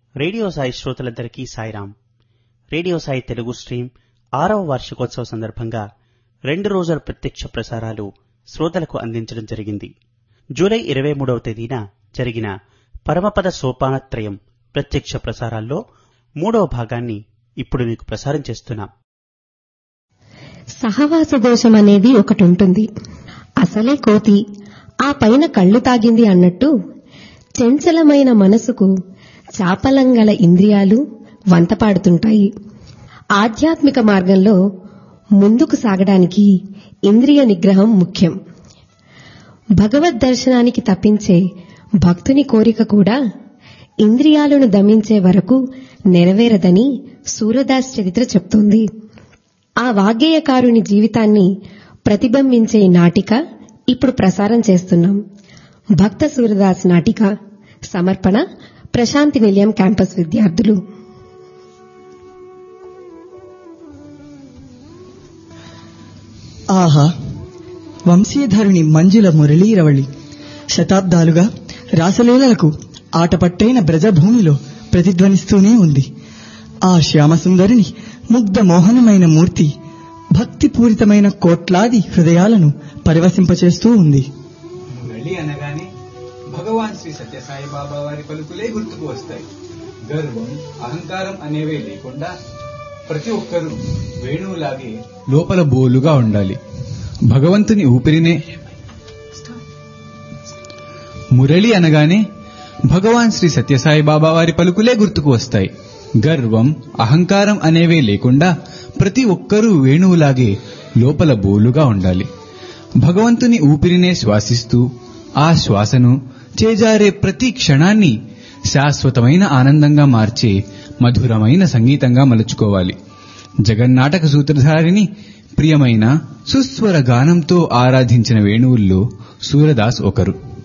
radio Sai శ్రోతలందరికీ Sairam radio Sai Telugu stream ఆరవ వార్షికోత్సవ సందర్భంగా రెండు రోజుల ప్రత్యక్ష ప్రసారాలు శ్రోతలకు అందించడం జరిగింది జూలై ఇరవై మూడవ తేదీన జరిగిన పరమపద సోపానత్రయం ప్రత్యక్ష ప్రసారాల్లో మూడవ భాగాన్ని ఇప్పుడు మీకు ప్రసారం చేస్తున్నాం సహవాస దోషం అనేది ఒకటి ఉంటుంది అసలే కోతి ఆ పైన కళ్ళు తాగింది అన్నట్టు చంచలమైన మనసుకు చాపలంగల ఇంద్రియాలు వంతపాడుతుంటాయి ఆధ్యాత్మిక మార్గంలో ముందుకు సాగడానికి ఇంద్రియ నిగ్రహం ముఖ్యం భగవద్ దర్శనానికి తప్పించే భక్తుని కోరిక కూడా ఇంద్రియాలను దమించే వరకు నెరవేరదని సూరదాస్ చరిత్ర చెప్తోంది ఆ వాగ్గేయకారుని జీవితాన్ని ప్రతిబింబించే నాటిక ఇప్పుడు ప్రసారం చేస్తున్నాం భక్త సూరదాస్ నాటిక సమర్పణ ప్రశాంతి నిలయం క్యాంపస్ విద్యార్థులు ఆహా వంశీధరుని మంజుల మురళీరవళి శతాబ్దాలుగా రాసలీలలకు ఆటపట్టైన బ్రజభూమిలో ప్రతిధ్వనిస్తూనే ఉంది ఆ శ్యామసుందరిని ముగ్ధ మోహనమైన మూర్తి భక్తిపూరితమైన కోట్లాది హృదయాలను పరివసింపచేస్తూ ఉంది మురళి అనగానే భగవాన్ శ్రీ సత్యసాయి బాబా వారి పలుకులే గుర్తుకు వస్తాయి గర్వం అహంకారం అనేవే లేకుండా ప్రతి ఒక్కరూ వేణువులాగే లోపల బోలుగా ఉండాలి భగవంతుని ఊపిరినే మురళి అనగానే భగవాన్ శ్రీ సత్యసాయి బాబా వారి పలుకులే గుర్తుకు వస్తాయి గర్వం అహంకారం అనేవే లేకుండా ప్రతి ఒక్కరూ వేణువులాగే లోపల బోలుగా ఉండాలి భగవంతుని ఊపిరినే శ్వాసిస్తూ ఆ శ్వాసను చేజారే ప్రతి క్షణాన్ని శాశ్వతమైన ఆనందంగా మార్చే మధురమైన సంగీతంగా మలుచుకోవాలి జగన్నాటక సూత్రధారిని ప్రియమైన సుస్వర గానంతో ఆరాధించిన వేణువుల్లో సూరదాస్ ఒకరు